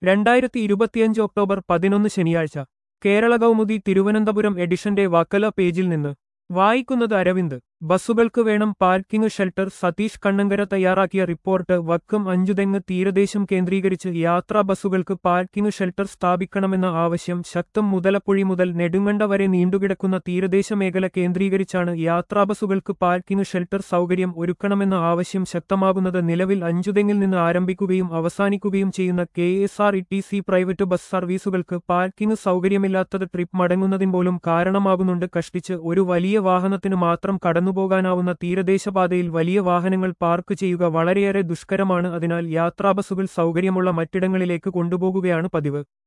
രണ്ടായിരത്തി ഇരുപത്തിയഞ്ച് ഒക്ടോബർ പതിനൊന്ന് ശനിയാഴ്ച കേരള കൗമുദി തിരുവനന്തപുരം എഡിഷന്റെ വക്കല പേജിൽ നിന്ന് വായിക്കുന്നത് അരവിന്ദ് ബസ്സുകൾക്ക് വേണം പാർക്കിംഗ് ഷെൽട്ടർ സതീഷ് കണ്ണങ്കര തയ്യാറാക്കിയ റിപ്പോർട്ട് വക്കം അഞ്ചുതെങ്ങ് തീരദേശം കേന്ദ്രീകരിച്ച് യാത്രാ ബസ്സുകൾക്ക് പാർക്കിംഗ് ഷെൽട്ടർ സ്ഥാപിക്കണമെന്ന ആവശ്യം ശക്തം മുതലപ്പുഴി മുതൽ നെടുങ്കണ്ട വരെ നീണ്ടുകിടക്കുന്ന തീരദേശ മേഖല കേന്ദ്രീകരിച്ചാണ് യാത്രാ ബസ്സുകൾക്ക് പാർക്കിംഗ് ഷെൽട്ടർ സൗകര്യം ഒരുക്കണമെന്ന ആവശ്യം ശക്തമാകുന്നത് നിലവിൽ അഞ്ചുതെങ്ങിൽ നിന്ന് ആരംഭിക്കുകയും അവസാനിക്കുകയും ചെയ്യുന്ന K S R E T C private bus സർവീസുകൾക്ക് parking സൗകര്യമില്ലാത്തത് trip മടങ്ങുന്നതിന് പോലും കാരണമാകുന്നുണ്ട് കഷ്ടിച്ച് ഒരു വലിയ വാഹനത്തിന് മാത്രം കടന്നുപോകാനാവുന്ന തീരദേശപാതയിൽ വലിയ വാഹനങ്ങൾ പാർക്ക് ചെയ്യുക വളരെയേറെ ദുഷ്കരമാണ് അതിനാൽ യാത്രാബസ്സുകൾ സൗകര്യമുള്ള മറ്റിടങ്ങളിലേക്ക് കൊണ്ടുപോകുകയാണ് പതിവ്